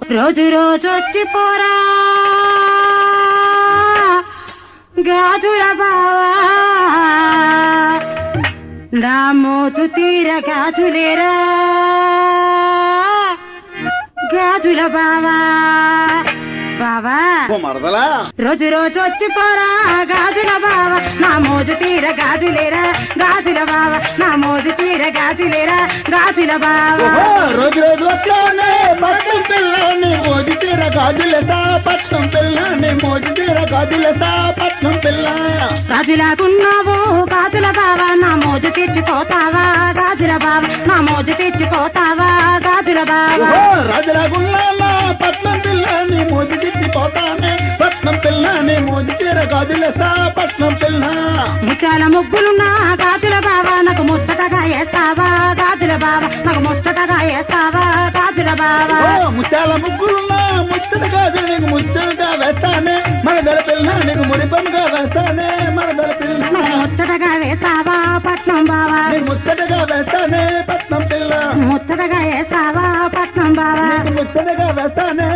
రోజు రోజు వచ్చి పోరా గాజుల బావా నా మోజు తీర గాజులేరా గాజుల బావా బావా ఓ మరదలా రోజు రోజు వచ్చి పోరా గాజుల బావ నా మోజు తీర గాజులేరా గాజుల బావ నా మోజు తీర గాజులేరా గాజుల బావ ఓహో, రోజు రోజు వస్తానే పట్నం పిల్లని మోజు తీర గాజులతా పట్నం పిల్లని మోజు తీర గాజులతా పట్నం పిల్ల గాజులాకున్నావు గాజుల బావ నా మోజు తెచ్చిపోతావా గాజుల బావ నా మోజు తెచ్చిపోతావా గాజుల బావ ఓహో రాజరాగుల్లాల పట్నం పిల్లని మోజు తిప్పిపోతానే పట్నం పిల్లని మోజు తీర గాజులతా పట్నం పిల్ల ముచ్చాల ముగ్గులున్నా గాజుల బావ నాకు ముచ్చటగా వేస్తావా గాజుల బావ నాకు ముచ్చటగా వేస్తావా గాజుల బావ ఓ ముత్యాల ముగ్గులున్నా ముచ్చట గాజు నీకు ముచ్చటగా వేస్తానే మరదల పిల్ల నీకు మురిపంగా వేస్తానే మరదల పిల్ల నాకు ముచ్చటగా వేస్తావా పట్నం బావా నీకు ముచ్చటగా వేస్తానే పట్నం పిల్ల ముచ్చటగా వేస్తావా పట్నం బావా నీకు ముచ్చటగా వేస్తానే